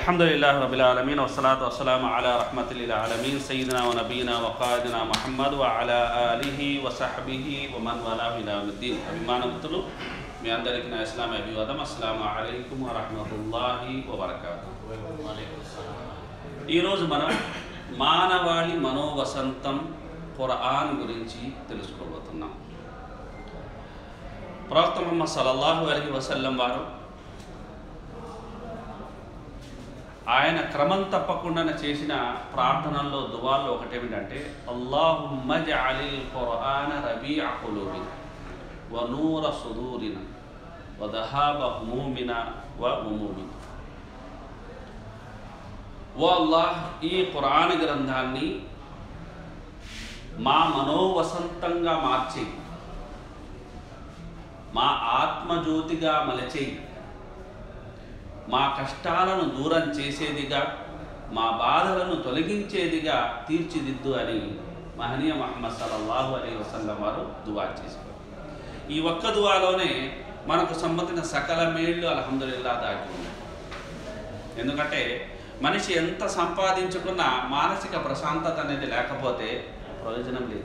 الحمد لله رب العالمين والصلاة والسلام على رحمة للعالمين سيدنا ونبينا وقائدنا محمد وعلى آله وصحبه ومن والاه إلى يوم الدين అభిమాన మిత్రులు మీ అందరికీ నా ఇస్లాం అభివాదం అస్సలం అలైకుం వరహమతుల్లాహి వబర్కాతు ఈరోజు మనం మానవాళి మనోవసంతం ఖురాన్ గురించి తెలుసుకోబోతున్నాం ప్రవక్త ముహమ్మద్ సల్లల్లాహు అలైహి వసల్లం వారు ఆయన క్రమం తప్పకుండా చేసిన ప్రార్థనల్లో దువాల్లో ఒకటేమిటంటే అల్లాహుమ్మ జఅలిల్ ఖురాన రబీఅ ఖులూబిన వ నూర సుదూరిన వ దహాబ హుమూమిన వ ఉమూమిన ఓ అల్లాహ్ ఈ ఖురాన్ గ్రంథాన్ని మా మనోవసంతంగా మార్చేయి మా ఆత్మజ్యోతిగా మలచేయి మా కష్టాలను దూరం చేసేదిగా మా బాధలను తొలగించేదిగా తీర్చిదిద్దు అని మహనీయ మహమ్మద్ సల్లల్లాహు అలీ వసల్లం వారు దువా చేశారు ఈ ఒక్క దువాలోనే మనకు సంబంధించిన సకల మేళ్ళు అల్హమ్దుల్లా దాటి ఉన్నాయి ఎందుకంటే మనిషి ఎంత సంపాదించుకున్నా మానసిక ప్రశాంతత అనేది లేకపోతే ప్రయోజనం లేదు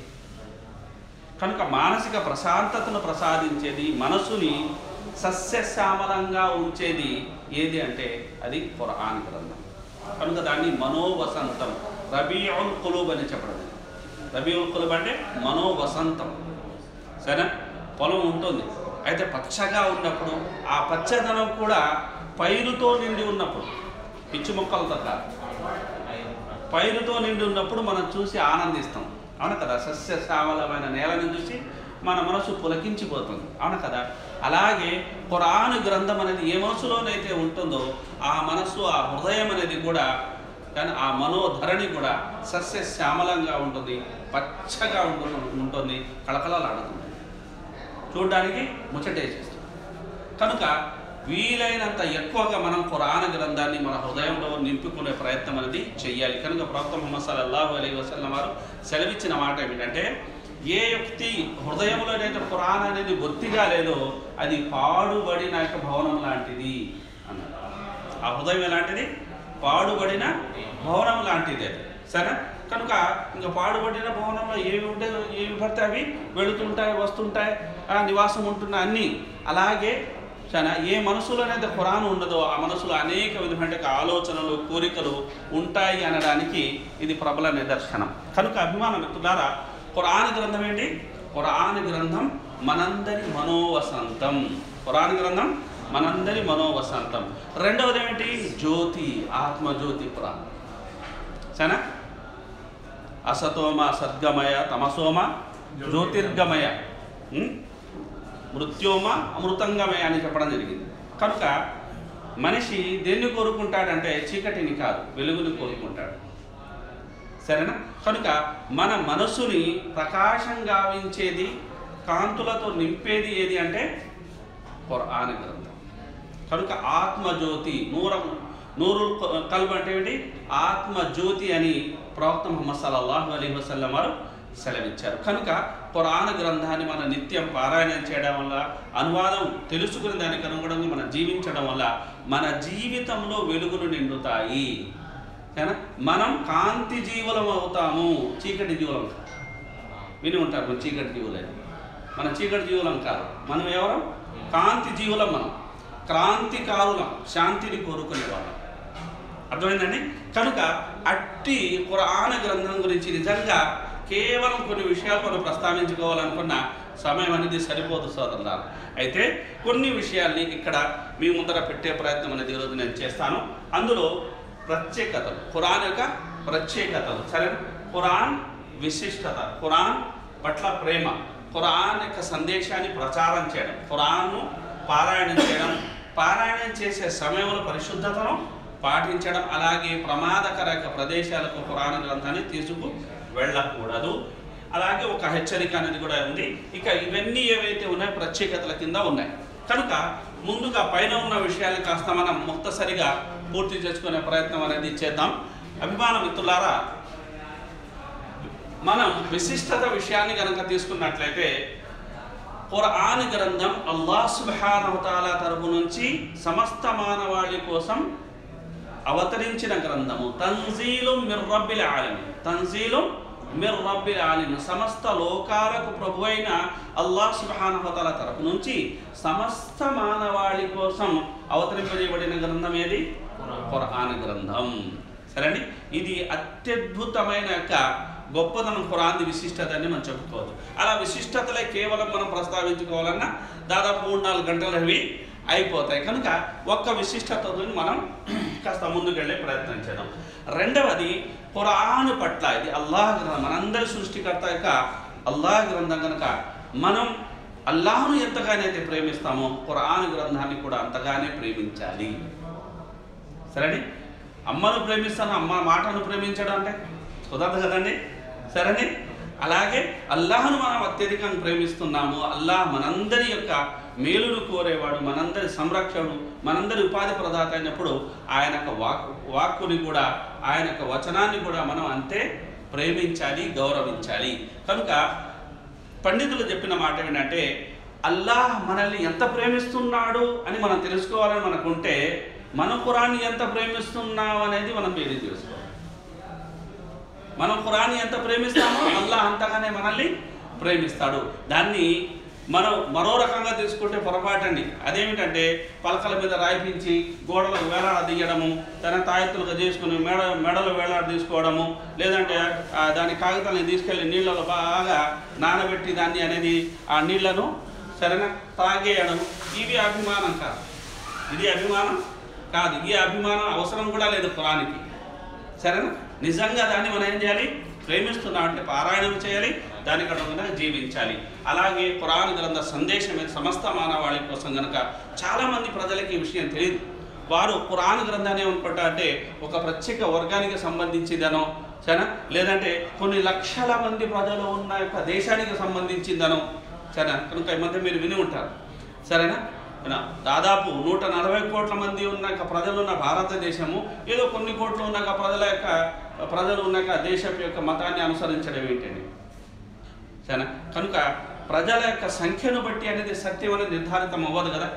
కనుక మానసిక ప్రశాంతతను ప్రసాదించేది మనసుని సస్యశ్యామలంగా ఉంచేది ఏది అంటే అది ఖురాన్ గ్రంథం కనుక దాన్ని మనోవసంతం రబీఉల్ కులుబ్ అని చెప్పడం రబీఉల్ కులుబ్ అంటే మనోవసంతం సరేనా పొలం ఉంటుంది అయితే పచ్చగా ఉన్నప్పుడు ఆ పచ్చదనం కూడా పైరుతో నిండి ఉన్నప్పుడు పిచ్చి మొక్కలతో కాదు పైరుతో నిండి ఉన్నప్పుడు మనం చూసి ఆనందిస్తాం అవును కదా సస్యశ్యామలమైన నేలను చూసి మన మనసు పులకించిపోతుంది అవును కదా అలాగే ఖురాను గ్రంథం అనేది ఏ మనసులోనైతే ఉంటుందో ఆ మనసు ఆ హృదయం అనేది కూడా కానీ ఆ మనోధరణి కూడా సస్యశ్యామలంగా ఉంటుంది పచ్చగా ఉంటుంది ఉంటుంది కళకళలాడుతుంది చూడడానికి ముచ్చటేసేస్తుంది కనుక వీలైనంత ఎక్కువగా మనం ఖురాన్ గ్రంథాన్ని మన హృదయంలో నింపుకునే ప్రయత్నం అనేది చెయ్యాలి కనుక ప్రవక్త ముహమ్మద్ సల్లల్లాహు అలీ వసల్లం వారు సెలవిచ్చిన మాట ఏమిటంటే ఏ వ్యక్తి హృదయంలోనైతే ఖురాన్ అనేది బొత్తిగా లేదో అది పాడుబడిన యొక్క భవనం లాంటిది అన్నారు ఆ హృదయం ఎలాంటిది పాడుబడిన భవనం లాంటిది అది సరే కనుక ఇంకా పాడుబడిన భవనంలో ఏవి ఉంటే ఏవి పడితే అవి వెళుతుంటాయి వస్తుంటాయి ఆ నివాసం ఉంటున్న అన్నీ అలాగే సరే ఏ మనసులోనైతే ఖురాన్ ఉండదో ఆ మనసులో అనేక విధమైన ఆలోచనలు కోరికలు ఉంటాయి అనడానికి ఇది ప్రబల నిదర్శనం కనుక అభిమాన మిత్రులారా ఖురాన్ గ్రంథం ఏంటి ఖురాన్ గ్రంథం మనందరి మనోవసంతం ఖురాన్ గ్రంథం మనందరి మనోవసంతం రెండవది ఏమిటి జ్యోతి ఆత్మజ్యోతి పురాణం సరేనా అసతోమ సద్గమయ తమసోమ జ్యోతిర్గమయ ఉం? మృత్యోమ అమృతంగమయ అని చెప్పడం జరిగింది కనుక మనిషి దేన్ని కోరుకుంటాడంటే చీకటిని కాదు వెలుగుని కోరుకుంటాడు సరేనా కనుక మన మనసుని ప్రకాశం గావించేది కాంతులతో నింపేది ఏది అంటే ఖురాన్ గ్రంథం కనుక ఆత్మజ్యోతి నూరం నూరు కల్బ్ అంటే ఏంటి ఆత్మజ్యోతి అని ప్రవక్త ముహమ్మద్ సల్లల్లాహు అలీ వసల్లం వారు సెలవిచ్చారు కనుక పురాణ గ్రంథాన్ని మన నిత్యం పారాయణం చేయడం వల్ల అనువాదం తెలుసుకునే దానికి అనుగుణంగా మనం జీవించడం వల్ల మన జీవితంలో వెలుగులు నిండుతాయి ఏనా? మనం కాంతి జీవులం అవుతాము చీకటి జీవులం కాదు. విని ఉంటారు మన చీకటి జీవులని మన చీకటి జీవులం కాదు మనం ఎవరం కాంతి జీవులం మనం క్రాంతికారులం శాంతిని కోరుకునే వాళ్ళం అర్థమైందండి కనుక అట్టి పురాణ గ్రంథం గురించి నిజంగా కేవలం కొన్ని విషయాలు మనం ప్రస్తావించుకోవాలనుకున్న సమయం అనేది సరిపోదు సోదరులారు అయితే కొన్ని విషయాల్ని ఇక్కడ మీ ముందర పెట్టే ప్రయత్నం అనేది ఈరోజు నేను చేస్తాను అందులో ప్రత్యేకతలు ఖురాన్ యొక్క ప్రత్యేకతలు సరే ఖురాన్ విశిష్టత ఖురాన్ పట్ల ప్రేమ ఖురాన్ యొక్క సందేశాన్ని ప్రచారం చేయడం ఖురాన్ను పారాయణం చేయడం పారాయణం చేసే సమయంలో పరిశుద్ధతను పాటించడం అలాగే ప్రమాదకర యొక్క ప్రదేశాలకు ఖురాన్ గ్రంథాన్ని తీసుకు వెళ్ళకూడదు అలాగే ఒక హెచ్చరిక అనేది కూడా ఉంది ఇక ఇవన్నీ ఏవైతే ఉన్నాయో ప్రత్యేకతల కింద ఉన్నాయి కనుక ముందుగా పైన ఉన్న విషయాలు కాస్త మనం ముక్తసరిగా పూర్తి చేసుకునే ప్రయత్నం అనేది చేద్దాం అభిమాన మిత్రులారా మనం విశిష్టత విషయాన్ని కనుక తీసుకున్నట్లయితే ఖురాన్ గ్రంథం అల్లాహ్ సుబ్హానహు తాలా తరపు నుంచి సమస్త మానవాళి కోసం అవతరించిన గ్రంథము తన్జీలు మిర్రబ్బిల్ ఆలమి తన్జీలు మిర్ రబ్బిల్ ఆలిమ్ సమస్త లోకాలకు ప్రభు అయిన అల్లాహ్ సుబ్హానహువతాల తరపు నుంచి సమస్త మానవాళి కోసం అవతరింపజేయబడిన గ్రంథం ఏది ఖురాన్ గ్రంథం సరేండి ఇది అత్యద్భుతమైన యొక్క గొప్పదనం ఖురాన్ విశిష్టతని మనం చెప్పుకోవచ్చు అలా విశిష్టతలే కేవలం మనం ప్రస్తావించుకోవాలన్నా దాదాపు మూడు నాలుగు గంటలు అవి అయిపోతాయి కనుక ఒక్క విశిష్టతని మనం కాస్త ముందుకెళ్ళే ప్రయత్నం చేద్దాం రెండవది ఖురాన్ పట్ల ఇది అల్లాహ్ గ్రంథం మనందరి సృష్టికర్త యొక్క అల్లాహ్ గ్రంథం కనుక మనం అల్లాహ్ను ఎంతగానైతే ప్రేమిస్తామో ఖురాన్ గ్రంథాన్ని కూడా అంతగానే ప్రేమించాలి సరేండి అమ్మను ప్రేమిస్తాను అమ్మ మాటను ప్రేమించడం అంటే కుదరదు కదండి సరేని అలాగే అల్లాహను మనం అత్యధికంగా ప్రేమిస్తున్నాము అల్లాహ్ మనందరి యొక్క మేలును కోరేవాడు మనందరి సంరక్షకుడు మనందరి ఉపాధి ప్రదాత అయినప్పుడు ఆయన యొక్క వాక్ వాక్కుని కూడా ఆయన యొక్క వచనాన్ని కూడా మనం అంతే ప్రేమించాలి గౌరవించాలి కనుక పండితులు చెప్పిన మాట ఏంటంటే అల్లాహ్ మనల్ని ఎంత ప్రేమిస్తున్నాడు అని మనం తెలుసుకోవాలని మనకుంటే మన ఖురాన్ని ఎంత ప్రేమిస్తున్నాం అనేది మనం వేరే తెలుసుకోవాలి మనం ఖురాన్ని ఎంత ప్రేమిస్తామో అల్లాహ్ అంతగానే మనల్ని ప్రేమిస్తాడు దాన్ని మనం మరో రకంగా తీసుకుంటే పొరపాటండి అదేమిటంటే పలకల మీద రాయిపించి గోడలకు వేలాడదీయడము తన తాయెత్తులుగా చేసుకుని మెడ మెడలు వేలాడ తీసుకోవడము లేదంటే ఆ దాని కాగితాలను తీసుకెళ్లి నీళ్ళలో బాగా నానబెట్టి దాన్ని అనేది ఆ నీళ్లను సరేనా తాగేయడం ఇవి అభిమానం కాదు ఇది అభిమానం కాదు ఈ అభిమానం అవసరం కూడా లేదు కులానికి సరేనా నిజంగా దాన్ని మనం ఏం చేయాలి ప్రేమిస్తున్నాం అంటే పారాయణం చేయాలి దానికి అనుగుణంగా జీవించాలి అలాగే పురాణ గ్రంథ సందేశమే సమస్త మానవాళి కోసం గనక చాలామంది ప్రజలకి ఈ విషయం తెలియదు వారు పురాణ గ్రంథాన్ని ఏమనుకుంటా అంటే ఒక ప్రత్యేక వర్గానికి సంబంధించిందనో సరేనా లేదంటే కొన్ని లక్షల మంది ప్రజలు ఉన్న యొక్క దేశానికి సంబంధించిందనో సరేనా కనుక ఈ మధ్య మీరు విని ఉంటారు సరేనా ఏనా? దాదాపు నూట నలభై కోట్ల మంది ఉన్న యొక్క ప్రజలు ఉన్న భారతదేశము ఏదో కొన్ని కోట్లు ఉన్న యొక్క ప్రజల యొక్క ప్రజలు ఉన్న యొక్క దేశం యొక్క మతాన్ని అనుసరించడం ఏంటండి సరేనా కనుక ప్రజల యొక్క సంఖ్యను బట్టి అనేది సత్యం అనేది నిర్ధారితం అవ్వదు కదా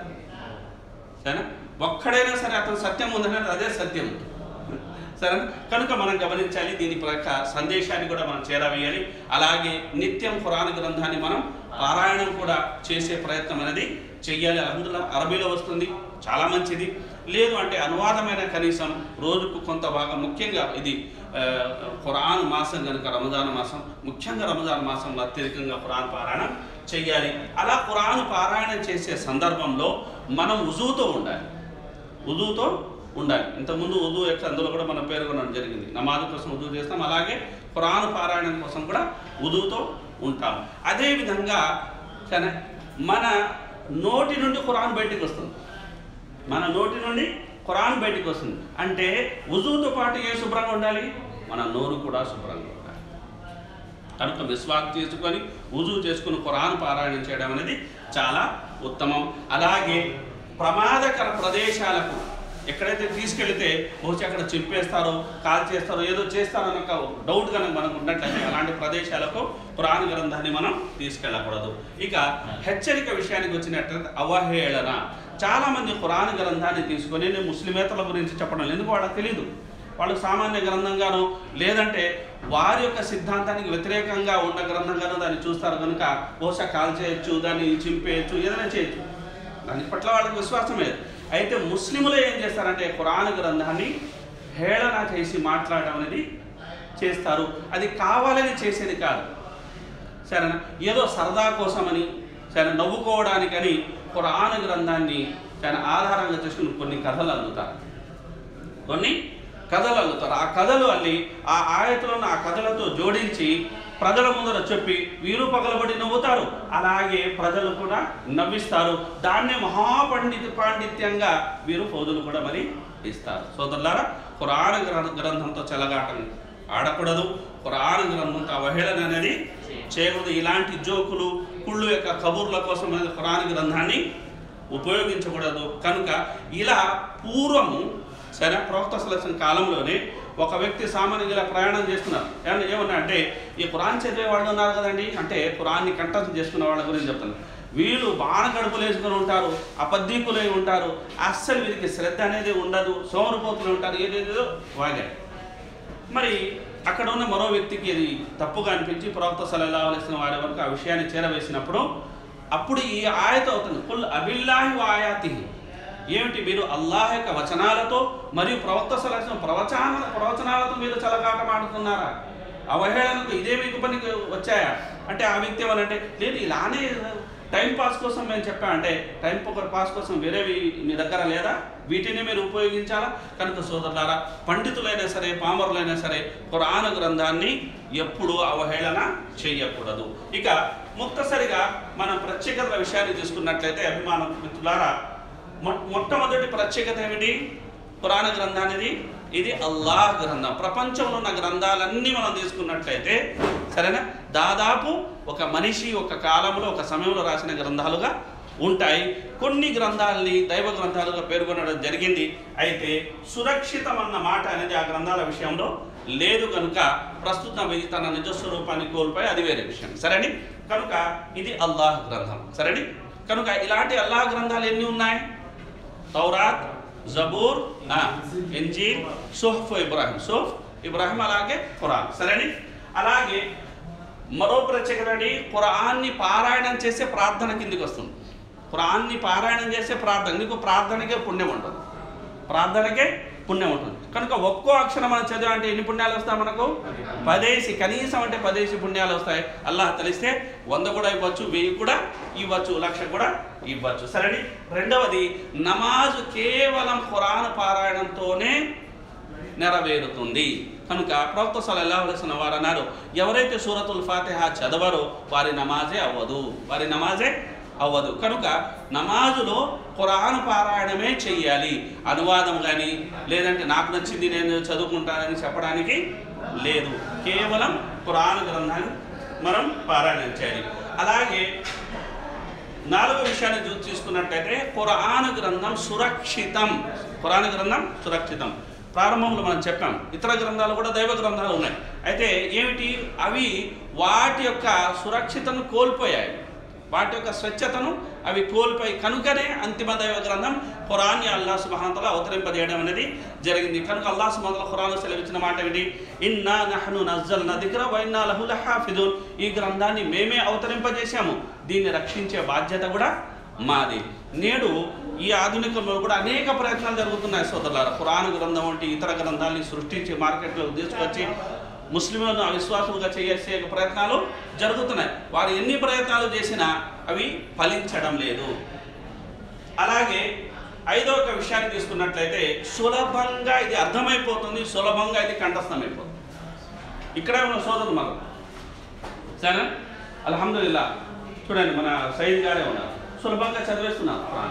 సరేనా ఒక్కడైనా సరే అతను సత్యం ఉందనేది అదే సత్యం సరేనా కనుక మనం గమనించాలి దీని యొక్క సందేశాన్ని కూడా మనం చేరవేయాలి అలాగే నిత్యం ఖురాన్ గ్రంథాన్ని మనం పారాయణం కూడా చేసే ప్రయత్నం అనేది చెయ్యాలి అందులో అరబీలో వస్తుంది చాలా మంచిది లేదు అంటే అనువాదమైన కనీసం రోజుకు కొంత భాగం ముఖ్యంగా ఇది ఆ, ఖురాన్ మాసం కనుక రమజాన్ మాసం ముఖ్యంగా రమజాన్ మాసంలో అత్యధికంగా ఖురాన్ పారాయణం చెయ్యాలి అలా ఖురాన్ పారాయణం చేసే సందర్భంలో మనం ఉజువుతో ఉండాలి ఉదుతో ఉండాలి ఇంతకుముందు ఉదు యొక్క అందులో కూడా మనం పేర్కొనడం జరిగింది నమాజ్ కోసం ఉదు చేస్తాం అలాగే ఖురాన్ పారాయణం కోసం కూడా ఉదుతో ఉంటాం అదేవిధంగా సరే మన నోటి నుండి ఖురాన్ బయటికి వస్తుంది మన నోటి నుండి ఖురాన్ బయటికి వస్తుంది అంటే ఉజుతో పాటు ఏ శుభ్రంగా ఉండాలి మన నోరు కూడా శుభ్రంగా ఉండాలి కనుక విశ్వాస్ చేసుకొని ఉజు చేసుకుని ఖురాన్ పారాయణం చేయడం అనేది చాలా ఉత్తమం అలాగే ప్రమాదకర ప్రదేశాలకు ఎక్కడైతే తీసుకెళ్తే బహుశా అక్కడ చింపేస్తారో కాల్ చేస్తారో ఏదో చేస్తారో అన్న ఒక డౌట్ కనుక మనకు ఉన్నట్లయితే అలాంటి ప్రదేశాలకు పురాణ గ్రంథాన్ని మనం తీసుకెళ్ళకూడదు ఇక హెచ్చరిక విషయానికి వచ్చినట్లయితే అవహేళన చాలా మంది పురాణ గ్రంథాన్ని తీసుకొని నేను ముస్లిమేతల గురించి చెప్పడం లేదు. ఎందుకు వాళ్ళకి తెలియదు వాళ్ళు సామాన్య గ్రంథంగానో లేదంటే వారి యొక్క సిద్ధాంతానికి వ్యతిరేకంగా ఉన్న గ్రంథంగానో దాన్ని చూస్తారు కనుక బహుశా కాల్ చేయొచ్చు దాన్ని చింపేయచ్చు ఏదైనా చేయొచ్చు దాని పట్ల వాళ్ళకి విశ్వాసం లేదు అయితే ముస్లింలు ఏం చేస్తారంటే ఖురాన్ గ్రంథాన్ని హేళన చేసి మాట్లాడడం అనేది చేస్తారు అది కావాలని చేసేది కాదు సరేనా ఏదో సరదా కోసమని సరే నవ్వుకోవడానికని ఖురాన్ గ్రంథాన్ని చాలా ఆధారంగా చేసుకుని కొన్ని కథలు అల్లుతారు కొన్ని కథలు అల్లుతారు ఆ కథలు అల్లి ఆ ఆయతులను ఆ కథలతో జోడించి ప్రజల ముందర చెప్పి వీరు పగలబడి నవ్వుతారు అలాగే ప్రజలు కూడా నవ్విస్తారు దాన్నే మహాపండిత పాండిత్యంగా వీరు ఫౌజులు కూడా మరి ఇస్తారు సోదరులారా పురాణ గ్రంథ గ్రంథంతో చెలగాటం ఆడకూడదు పురాణ గ్రంథంతో అవహేళన అనేది చేయకూడదు ఇలాంటి జోకులు కుళ్ళు యొక్క కబుర్ల కోసం అనేది పురాణ గ్రంథాన్ని ఉపయోగించకూడదు కనుక ఇలా పూర్వము సరే ప్రవక్త సలసిన కాలంలోనే ఒక వ్యక్తి సామాన్యంగా ఇలా ప్రయాణం చేస్తున్నారు ఏమన్నా ఏమన్నా అంటే ఈ ఖురాన్ చదివే వాళ్ళు ఉన్నారు కదండి అంటే ఖురాన్ని కంఠస్థం చేసుకున్న వాళ్ళ గురించి చెప్తాను వీళ్ళు బాణ కడుపులు వేసుకొని ఉంటారు అబద్ధీకులై ఉంటారు అస్సలు వీరికి శ్రద్ధ అనేది ఉండదు సోమరిపోతులు ఉంటారు ఏదేదో వాగారు మరి అక్కడ ఉన్న మరో వ్యక్తికి ఇది తప్పుగా అనిపించి ప్రవక్త సలహా అలసిన వారి వరకు ఆ విషయాన్ని చేరవేసినప్పుడు అప్పుడు ఈ ఆయత అవుతుంది కుల్ అబిల్లాహి వాయాతి ఏమిటి మీరు అల్లాహ్ యొక్క వచనాలతో మరియు ప్రవక్త సలహా ప్రవచన ప్రవచనాలతో మీరు చలగాటమాడుతున్నారా అవహేళనకు ఇదే మీకు పనికి వచ్చాయా అంటే ఆ వ్యక్తి ఏమనంటే లేదు ఇలానే టైం పాస్ కోసం మేము చెప్పాం అంటే టైం పాస్ కోసం వేరేవి మీ దగ్గర లేదా వీటిని మీరు ఉపయోగించాలా కనుక సోదరులారా పండితులైనా సరే పామరులైనా సరే ఖురాన్ గ్రంథాన్ని ఎప్పుడూ అవహేళన చేయకూడదు ఇక ముక్తసరిగా మనం ప్రత్యేకతల విషయాన్ని తీసుకున్నట్లయితే అభిమాన మిత్రులారా మొ- మొట్టమొదటి ప్రత్యేకత ఏమిటి పురాణ గ్రంథానిది ఇది అల్లాహ్ గ్రంథం ప్రపంచంలో ఉన్న గ్రంథాలన్నీ మనం తీసుకున్నట్లయితే సరేనా దాదాపు ఒక మనిషి ఒక కాలంలో ఒక సమయంలో రాసిన గ్రంథాలుగా ఉంటాయి కొన్ని గ్రంథాలని దైవ గ్రంథాలుగా పేర్కొనడం జరిగింది అయితే సురక్షితం అన్న మాట అనేది ఆ గ్రంథాల విషయంలో లేదు కనుక ప్రస్తుతం ఇది తన నిజ స్వరూపాన్ని కోల్పోయి అది వేరే విషయం సరేని కనుక ఇది అల్లాహ్ గ్రంథం సరేని కనుక ఇలాంటి అల్లాహ్ గ్రంథాలు ఎన్ని ఉన్నాయి తౌరాత్ జబూర్ ఆ, ఇంజీల్ సుహఫ్ ఇబ్రాహిం సుహఫ్ ఇబ్రాహిం అలాగే ఖురాన్ సరేని అలాగే మరో ప్రత్యేకత ఏంటి? ఖురాన్ని పారాయణం చేసే ప్రార్థన కిందికి వస్తుంది ఖురాన్ని పారాయణం చేసే ప్రార్థన నీకు ప్రార్థనకే పుణ్యం ఉంటుంది ప్రార్థనకే పుణ్యం ఉంటుంది కనుక ఒక్కో అక్షరం మనం చదివాలంటే ఎన్ని పుణ్యాలు వస్తాయి మనకు పదేసి కనీసం అంటే పదేసి పుణ్యాలు వస్తాయి అల్లాహ్ తెలిస్తే వంద కూడా ఇవ్వచ్చు వెయ్యి కూడా ఇవ్వచ్చు లక్ష కూడా ఇవ్వచ్చు సరేని రెండవది నమాజు కేవలం ఖురాన్ పారాయణంతోనే నెరవేరుతుంది కనుక ప్రవక్త సల్లల్లాహు అలైహి వసల్లం వారు అన్నారు ఎవరైతే సూరతుల్ ఫాతిహా చదవరో వారి నమాజే అవ్వదు వారి నమాజే అవ్వదు కనుక నమాజులో ఖురాన్ పారాయణమే చెయ్యాలి అనువాదం కానీ లేదంటే నాకు నచ్చింది నేను చదువుకుంటానని చెప్పడానికి లేదు కేవలం ఖురాన్ గ్రంథాన్ని మనం పారాయణం చేయాలి అలాగే నాలుగో విషయాన్ని చూ- తీసుకున్నట్టయితే ఖురాన్ గ్రంథం సురక్షితం ఖురాన్ గ్రంథం సురక్షితం ప్రారంభంలో మనం చెప్పాం ఇతర గ్రంథాలు కూడా దైవ గ్రంథాలు ఉన్నాయి అయితే ఏమిటి అవి వాటి యొక్క సురక్షితను కోల్పోయాయి వాటి యొక్క స్వచ్ఛతను అవి కోల్పోయి కనుకనే అంతిమ దైవ గ్రంథం ఖురాన్ని అల్లా సుబహాంతల అవతరింపజేయడం అనేది జరిగింది కనుక అల్లా సుబహాంతల ఖురాన్ సెలవిచ్చిన మాట ఏంటి ఇన్నా నహను నజ్జల్ నదిగ్ర వైన్నా లహు లహాఫిదున్ ఈ గ్రంథాన్ని మేమే అవతరింపజేశాము దీన్ని రక్షించే బాధ్యత కూడా మాది నేడు ఈ ఆధునికంలో కూడా అనేక ప్రయత్నాలు జరుగుతున్నాయి సోదరులారా ఖురాన్ గ్రంథం వంటి ఇతర గ్రంథాలని సృష్టించి మార్కెట్లోకి తీసుకొచ్చి ముస్లింలను అవిశ్వాసులుగా చేసే ప్రయత్నాలు జరుగుతున్నాయి వారు ఎన్ని ప్రయత్నాలు చేసినా అవి ఫలించడం లేదు అలాగే ఐదో ఒక విషయాన్ని తీసుకున్నట్లయితే సులభంగా ఇది అర్థమైపోతుంది సులభంగా ఇది కంఠస్థమైపోతుంది ఇక్కడే ఉన్న సోదరులు మనం సరే అల్హమ్దుల్లా చూడండి మన సైద్ గారే ఉన్నారు సులభంగా చదివేస్తున్నారు ఖురాన్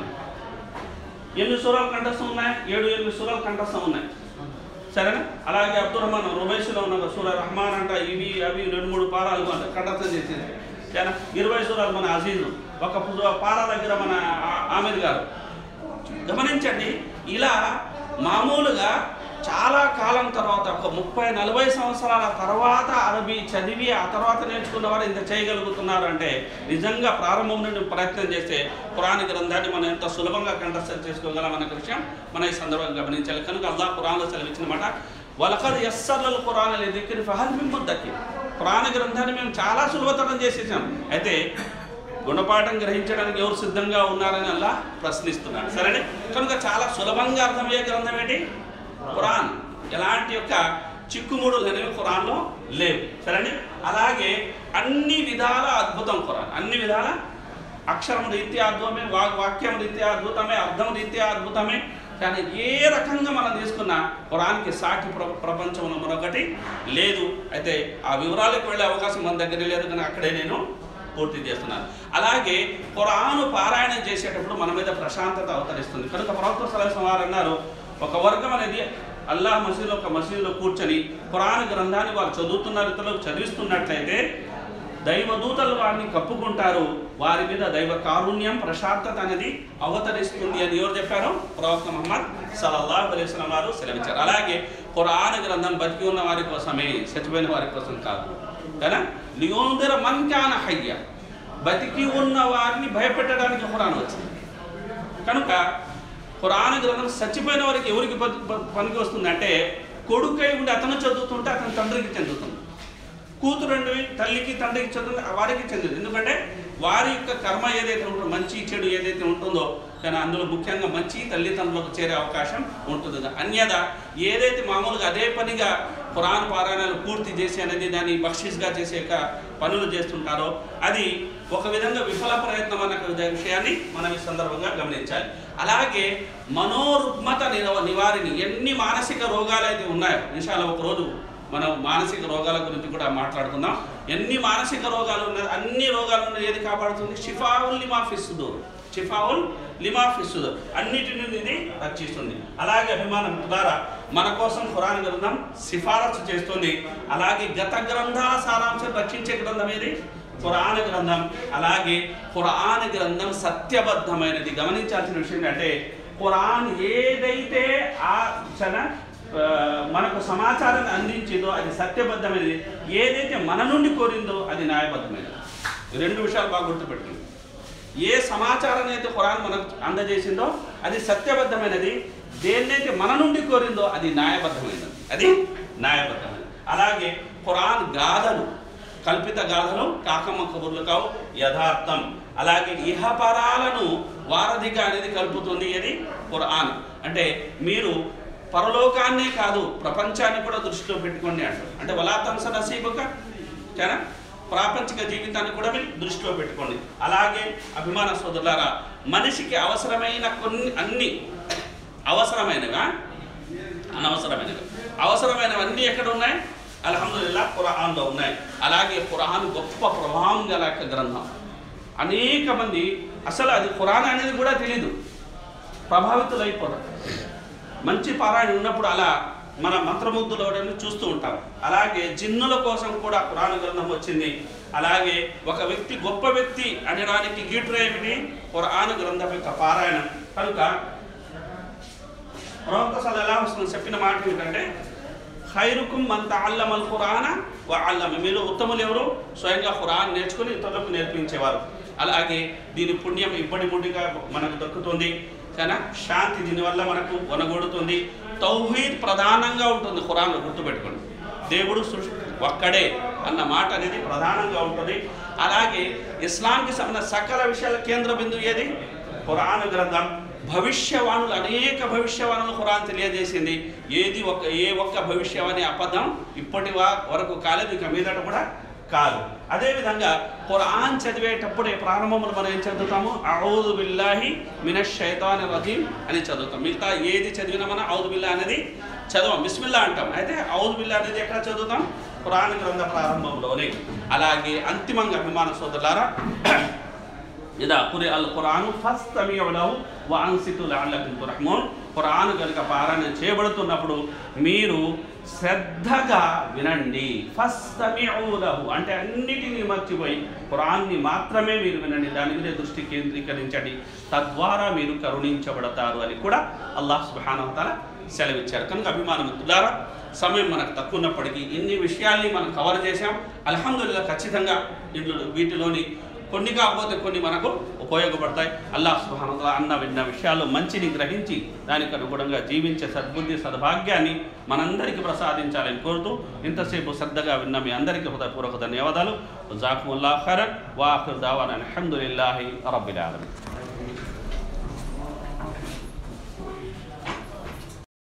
ఎన్ని సూరాలు కంఠస్థం ఉన్నాయి ఏడు ఎనిమిది సూరాలు కంఠస్థం ఉన్నాయి సరేనా అలాగే అబ్దుల్ రహమాన్ రుబైస్లో ఉన్న సూర రహమాన్ అంట ఇవి అవి రెండు మూడు పారాలు అంట కంఠస్థం చేసేది సరేనా ఇరవై సూరాలు మన అజీజు ఒక పు- పారా దగ్గర మన ఆ- ఆమిర్ గారు గమనించండి ఇలా మామూలుగా చాలా కాలం తర్వాత ఒక ముప్పై నలభై సంవత్సరాల తర్వాత అరబీ చదివి ఆ తర్వాత నేర్చుకున్న వారు ఇంత చేయగలుగుతున్నారు అంటే నిజంగా ప్రారంభం నుండి ప్రయత్నం చేస్తే పురాణ గ్రంథాన్ని మనం ఎంత సులభంగా కంఠస్థం చేసుకోగలం అన్న విషయం మనం ఈ సందర్భంగా గమనించాలి కనుక అల్లా పురాణంలో సెలవిచ్చిన మాట వలకద్ ఎస్సర్ల పురాణ దగ్గర ఫహల్ మిమ్మద్దకి పురాణ గ్రంథాన్ని మేము చాలా సులభతరం చేసేసాం అయితే గుణపాఠం గ్రహించడానికి ఎవరు సిద్ధంగా ఉన్నారని అల్లా ప్రశ్నిస్తున్నాడు సరేనే కనుక చాలా సులభంగా అర్థమయ్యే గ్రంథం ఏంటి ఖురాన్ ఎలాంటి యొక్క చిక్కుముడులు అనేవి ఖురాన్లో లేవు సరేనే అలాగే అన్ని విధాల అద్భుతం ఖురాన్ అన్ని విధాల అక్షరం రీత్యా అద్భుతమే వాక్ వాక్యం రీత్యా అద్భుతమే అర్థం రీత్యా అద్భుతమే కానీ ఏ రకంగా మనం తీసుకున్నా ఖురాన్కి సాటి ప్ర ప్రపంచంలో మరొకటి లేదు అయితే ఆ వివరాలకు వెళ్ళే అవకాశం మన దగ్గర లేదు కానీ అక్కడే నేను పూర్తి చేస్తున్నాను అలాగే ఖురాను పారాయణం చేసేటప్పుడు మన మీద ప్రశాంతత అవతరిస్తుంది కనుక ప్రవక్త సలహా వారు అన్నారు ఒక వర్గం అనేది అల్లాహ్ మసీదులో ఒక మసీదులో కూర్చొని ఖురాన్ గ్రంథాన్ని వారు చదువుతున్నారు ఇతరులకు చదివిస్తున్నట్లయితే దైవదూతలు వారిని కప్పుకుంటారు వారి మీద దైవ కారుణ్యం ప్రశాంతత అనేది అవతరిస్తుంది అని ఎవరు చెప్పారు ప్రవక్త మహమ్మద్ సల్లల్లాహు అలైహి వసల్లం వారు సెలవిచ్చారు అలాగే ఖురాన్ గ్రంథం బతికి ఉన్న వారి కోసమే చచ్చిపోయిన వారి కోసం కాదు కదా లియోందిర మన్ కాన హయ్య బతికి ఉన్న వారిని భయపెట్టడానికి ఖురాన్ వచ్చింది కనుక ఖురాన్ గ్రంథం చచ్చిపోయిన వారికి ఎవరికి ప- ప- పనికి వస్తుంది అంటే కొడుకై ఉండి అతను చదువుతుంటే అతని తండ్రికి చెందుతుంది కూతురండి తల్లికి తండ్రికి చెందుతుంది వారికి చెందుతుంది ఎందుకంటే వారి యొక్క కర్మ ఏదైతే ఉంటుందో మంచి చెడు ఏదైతే ఉంటుందో కానీ అందులో ముఖ్యంగా మంచి తల్లిదండ్రులకు చేరే అవకాశం ఉంటుంది అన్యద ఏదైతే మామూలుగా అదే పనిగా పురాణ పారాయణాలు పూర్తి చేసి అనేది దాన్ని బక్షిస్గా చేసే యొక్క పనులు చేస్తుంటారో అది ఒక విధంగా విఫల ప్రయత్నం అన్న విధ- విషయాన్ని మనం ఈ సందర్భంగా గమనించాలి అలాగే మనోరుగ్మత నివ- నివారిణి ఎన్ని మానసిక రోగాలు అయితే ఉన్నాయో నిషాల ఒకరోజు మనం మానసిక రోగాల గురించి కూడా మాట్లాడుకుందాం ఎన్ని మానసిక రోగాలు ఉన్నాయి అన్ని రోగాలు ఉన్నాయి ఏది కాపాడుతుంది షిఫావుల్ లిమాఫిస్సుదు షిఫావుల్ లిమాఫిస్సుదు అన్నిటి నుండి ఇది రక్షిస్తుంది అలాగే అభిమానం ద్వారా మన కోసం ఖురాన్ గ్రంథం సిఫారసు చేస్తుంది అలాగే గత గ్రంథాల సారాంశం రక్షించే గ్రంథం ఏది ఖురాన్ గ్రంథం అలాగే ఖురాన్ గ్రంథం సత్యబద్ధమైనది గమనించాల్సిన విషయం ఏంటంటే ఖురాన్ ఏదైతే ఆ క్షణ ఆ, మనకు సమాచారాన్ని అందించిందో అది సత్యబద్ధమైనది ఏదైతే మన నుండి కోరిందో అది న్యాయబద్ధమైనది ఈ రెండు విషయాలు బాగా గుర్తుపెట్టుకోండి ఏ సమాచారాన్ని అయితే ఖురాన్ మనకు అందజేసిందో అది సత్యబద్ధమైనది దేన్నైతే మన నుండి కోరిందో అది న్యాయబద్ధమైనది అది న్యాయబద్ధమైనది అలాగే ఖురాన్ గాథలు కల్పిత గాథలు కాకమ్మ కబుర్లు కావు యథార్థం అలాగే ఇహపరాలను వారధిగా అనేది కలుపుతుంది అది ఖురాన్ అంటే మీరు పరలోకాన్నే కాదు ప్రపంచాన్ని కూడా దృష్టిలో పెట్టుకోండి అంటారు అంటే వలాతంస నసీబుక చాలా ప్రాపంచిక జీవితాన్ని కూడా మీరు దృష్టిలో పెట్టుకోండి అలాగే అభిమాన సోదరులారా మనిషికి అవసరమైన కొన్ని అన్ని అవసరమైనవా అనవసరమైనవి అవసరమైనవన్నీ ఎక్కడ ఉన్నాయి అల్హమ్దుల్లా ఖురాన్లో ఉన్నాయి అలాగే ఖురాన్ గొప్ప ప్రభావం గల యొక్క గ్రంథం అనేక మంది అసలు అది ఖురాన్ అనేది కూడా తెలీదు ప్రభావితులైపోతారు మంచి పారాయణ ఉన్నప్పుడు అలా మన మంత్రముగ్ధులు అవడాన్ని చూస్తూ ఉంటాం అలాగే జిన్నుల కోసం కూడా పురాణ గ్రంథం వచ్చింది అలాగే ఒక వ్యక్తి గొప్ప వ్యక్తి అనడానికి గీటుర ఏమిటి పురాణ గ్రంథం యొక్క పారాయణం కనుక ప్రవక్త సల్లల్లాహు అలైహి వసల్లం చెప్పిన మాట ఏంటంటే ఖైరుకుం మన్ తఅల్లమల్ ఖురాన వ అల్లమ మీలో ఉత్తములు ఎవరు స్వయంగా ఖురాన్ నేర్చుకుని ఇతరులకు నేర్పించేవారు అలాగే దీని పుణ్యం ఇబ్బడి ముడిగా మనకు దక్కుతుంది కానీ శాంతి దీనివల్ల మనకు వనగొడుతుంది తౌహీద్ ప్రధానంగా ఉంటుంది ఖురాన్లో గుర్తుపెట్టుకోండి దేవుడు సృష్టి ఒక్కడే అన్న మాట అనేది ప్రధానంగా ఉంటుంది అలాగే ఇస్లాంకి సంబంధించిన సకల విషయాల కేంద్ర బిందువు ఏది ఖురాన్ గ్రంథం భవిష్యవాణులు అనేక భవిష్యవాణులు ఖురాన్ తెలియజేసింది ఏది ఒక ఏ ఒక్క భవిష్యవాణి అబద్ధం ఇప్పటి వా- వరకు కాలేదు ఇక మీదట కూడా కాదు అదేవిధంగా ఖురాన్ చదివేటప్పుడే ప్రారంభంలో మనం ఏం చదువుతాము ఔదు బిల్లాహి మినష్ షైతాని రజీం అని చదువుతాం మిగతా ఏది చదివినా మనం ఔదు బిల్లా అనేది చదవం బిస్మిల్లా అంటాం అయితే ఔదు బిల్లా అనేది ఎక్కడ చదువుతాం ఖురాన్ గ్రంథ ప్రారంభంలోనే అలాగే అంతిమంగా అభిమాన సోదరులారా ఇదా కురి అల్ ఖురాను ఫస్తమియు లహు వ అన్సితు లఅల్లకుం తుర్హమూన్ ఖురాన్ కనుక పారాయణ చేయబడుతున్నప్పుడు మీరు శ్రద్ధగా వినండి ఫస్తమియు లహు అంటే అన్నిటినీ మర్చిపోయి ఖురాన్ని మాత్రమే మీరు వినండి దాని మీద దృష్టి కేంద్రీకరించండి తద్వారా మీరు కరుణించబడతారు అని కూడా అల్లాహ్ సుబ్హానహు తాలా సెలవిచ్చారు కనుక అభిమానం ద్వారా సమయం మనకు తక్కువ ఉన్నప్పటికీ ఇన్ని విషయాల్ని మనం కవర్ చేశాం అల్హమ్దుల్లా ఖచ్చితంగా ఇందులో వీటిలోని కొన్ని కాకపోతే కొన్ని మనకు ఉపయోగపడతాయి అల్లాహ్ సుబ్హానహు అన్న విన్న విషయాల్లో మంచిని గ్రహించి దానికి అనుగుణంగా జీవించే సద్బుద్ధి సద్భాగ్యాన్ని మనందరికీ ప్రసాదించాలని కోరుతూ ఇంతసేపు శ్రద్ధగా విన్న మీ అందరికీ హృదయపూర్వక ధన్యవాదాలు జాకుముల్లా ఖరన్ వాఖిర్ దావాన్ అల్హమ్దులిల్లాహి రబ్బిల్ ఆలమీన్